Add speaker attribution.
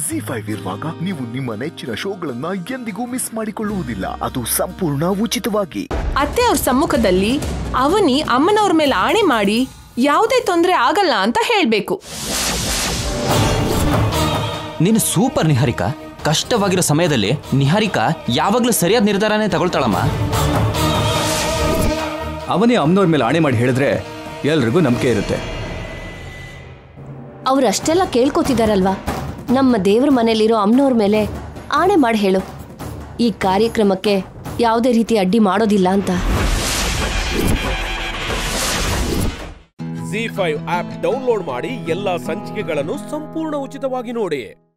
Speaker 1: G five ಇರುವಾಗ ನೀವು ನಿಮ್ಮ ನೆಚ್ಚಿನ ಶೋಗಳನ್ನ ಎಂದಿಗೂ ಮಿಸ್ ಮಾಡಿಕೊಳ್ಳುವುದಿಲ್ಲ ಅದು ಸಂಪೂರ್ಣ ಉಚಿತವಾಗಿ
Speaker 2: ಅತ್ತೆ ಅವ್ರ ಸಮ್ಮುಖದಲ್ಲಿ ಅವನಿ ಅಮ್ಮನವ್ರ ಮೇಲೆ ಆಣೆ ಮಾಡಿ ಯಾವುದೇ ತೊಂದರೆ ಆಗಲ್ಲ ಅಂತ ಹೇಳ್ಬೇಕು
Speaker 3: ನೀನು ಸೂಪರ್ ನಿಹಾರಿಕಾ ಕಷ್ಟವಾಗಿರೋ ಸಮಯದಲ್ಲಿ ನಿಹಾರಿಕಾ ಯಾವಾಗಲೂ ಸರಿಯಾದ ನಿರ್ಧಾರನೇ ತಗೊಳ್ತಾಳಮ್ಮ
Speaker 4: ಅವನೇ ಅಮ್ಮನವ್ರ ಮೇಲೆ ಆಣೆ ಮಾಡಿ ಹೇಳಿದ್ರೆ ಎಲ್ರಿಗೂ ನಂಬಿಕೆ ಇರುತ್ತೆ
Speaker 5: ಅವ್ರು ಅಷ್ಟೆಲ್ಲ ಕೇಳ್ಕೊತಿದಾರಲ್ವಾ ನಮ್ಮ ದೇವ್ರ ಮನೇಲಿರೋ ಅಮ್ಮನವ್ರ ಮೇಲೆ ಆಣೆ ಮಾಡಿ ಹೇಳು ಈ ಕಾರ್ಯಕ್ರಮಕ್ಕೆ ಯಾವುದೇ ರೀತಿ ಅಡ್ಡಿ ಮಾಡೋದಿಲ್ಲ ಅಂತ
Speaker 6: ಜಿ ಫೈವ್ ಆಪ್ ಡೌನ್ಲೋಡ್ ಮಾಡಿ ಎಲ್ಲಾ ಸಂಚಿಕೆಗಳನ್ನು ಸಂಪೂರ್ಣ ಉಚಿತವಾಗಿ ನೋಡಿ